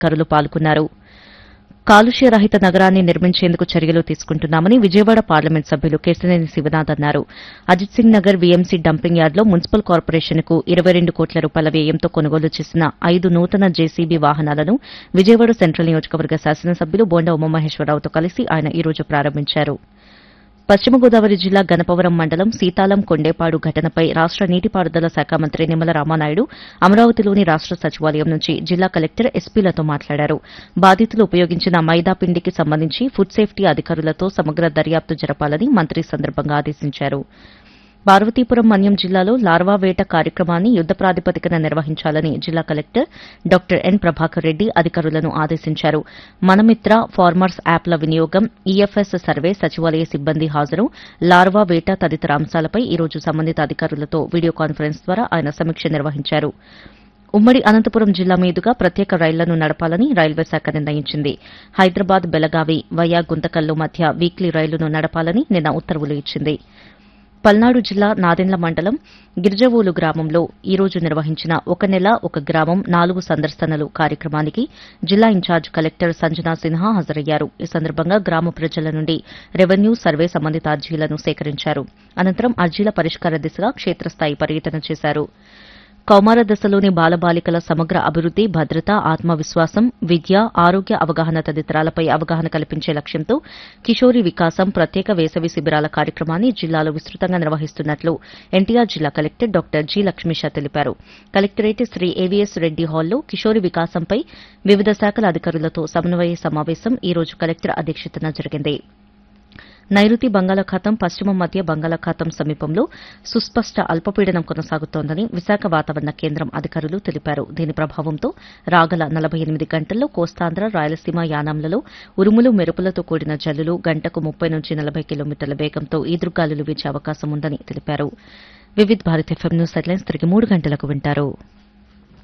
కరులు పాల్గొన్నారు కాలుష్య రహిత నగరాన్ని నిర్మించేందుకు చర్యలు తీసుకుంటున్నామని విజయవాడ పార్లమెంట్ సభ్యులు కేశినేని శివనాథ్ అన్నారు అజిత్ సింగ్ నగర్ వీఎంసీ డంపింగ్ యార్డులో మున్సిపల్ కార్పొరేషన్కు ఇరవై రెండు కోట్ల రూపాయల వ్యయంతో కొనుగోలు చేసిన ఐదు నూతన జేసీబీ వాహనాలను విజయవాడ సెంట్రల్ నియోజకవర్గ శాసనసభ్యులు బోండా ఉమామహేశ్వరరావుతో కలిసి ఆయన ఈ రోజు ప్రారంభించారు పశ్చిమ గోదావరి జిల్లా గణపవరం మండలం సీతాలం కొండేపాడు ఘటనపై రాష్ట నీటిపారుదల శాఖ మంత్రి నిమ్మల రామానాయుడు అమరావతిలోని రాష్ట సచివాలయం నుంచి జిల్లా కలెక్టర్ ఎస్పీలతో మాట్లాడారు బాధితులు ఉపయోగించిన మైదా పిండికి సంబంధించి ఫుడ్ సేఫ్టీ అధికారులతో సమగ్ర దర్యాప్తు జరపాలని మంత్రి ఈ సందర్భంగా ఆదేశించారు పార్వతీపురం మన్యం జిల్లాలో లార్వా వేట కార్యక్రమాన్ని యుద్ద ప్రాతిపదికన నిర్వహించాలని జిల్లా collector doctor N Prabhakar Reddy అధికారులను ఆదేశించారు మనమిత్ర ఫార్మర్స్ యాప్ల వినియోగం ఈఎఫ్ఎస్ సర్వే సచివాలయ సిబ్బంది హాజరు లార్వా వేట తదితర అంశాలపై ఈ రోజు సంబంధిత అధికారులతో వీడియో కాన్ఫరెన్స్ ద్వారా ఆయన సమీక్ష నిర్వహించారు ఉమ్మడి అనంతపురం జిల్లా మీదుగా ప్రత్యేక రైళ్లను నడపాలని రైల్వే శాఖ నిర్ణయించింది హైదరాబాద్ బెలగావి వయా గుంతకల్లు మధ్య వీక్లీ రైలును నడపాలని నిన్న ఉత్తర్వులు ఇచ్చింది పల్నాడు జిల్లా నాదెండ్ల మండలం గిరిజవోలు గ్రామంలో ఈ రోజు నిర్వహించిన ఒక నెల ఒక గ్రామం నాలుగు సందర్శనలు కార్యక్రమానికి జిల్లా ఇన్ఛార్జ్ కలెక్టర్ సంజనా సిన్హా హాజరయ్యారు ఈ సందర్భంగా గ్రామ ప్రజల నుండి రెవెన్యూ సర్వే సంబంధిత అర్జీలను సేకరించారు అనంతరం అర్జీల పరిష్కార దిశగా క్షేత్రస్థాయి పర్యటన చేశారు కౌమార దశలోని బాలబాలికల సమగ్ర అభివృద్ది భద్రత ఆత్మవిశ్వాసం విద్య ఆరోగ్య అవగాహన తదితరాలపై అవగాహన కల్పించే లక్ష్యంతో కిషోరి వికాసం ప్రత్యేక వేసవి శిబిరాల కార్యక్రమాన్ని జిల్లాలో విస్తృతంగా నిర్వహిస్తున్నట్లు ఎన్టీఆర్ జిల్లా కలెక్టర్ డాక్టర్ జి లక్ష్మీష తెలిపారు కలెక్టరేట్ శ్రీ ఏవీఎస్ రెడ్డి హాల్లో కిషోరి వికాసంపై వివిధ శాఖల అధికారులతో సమన్వయ సమావేశం ఈ రోజు కలెక్టర్ అధ్యక్షతన జరిగింది నైరుతి బంగాళాఖాతం పశ్చిమ మధ్య బంగాళాఖాతం సమీపంలో సుస్పష్ట అల్పపీడనం కొనసాగుతోందని విశాఖ వాతావరణ కేంద్రం అధికారులు తెలిపారు దీని ప్రభావంతో రాగల నలభై ఎనిమిది గంటల్లో కోస్తాంధ్ర రాయలసీమ యానాంలలో ఉరుములు మెరుపులతో కూడిన జల్లులు గంటకు ముప్పై నుంచి నలభై కిలోమీటర్ల వేగంతో ఈదురుగాలులు వీచే అవకాశం ఉందని తెలిపారు Vividh Bharat FM news headlines తిరిగి మూడు గంటలకు వింటారు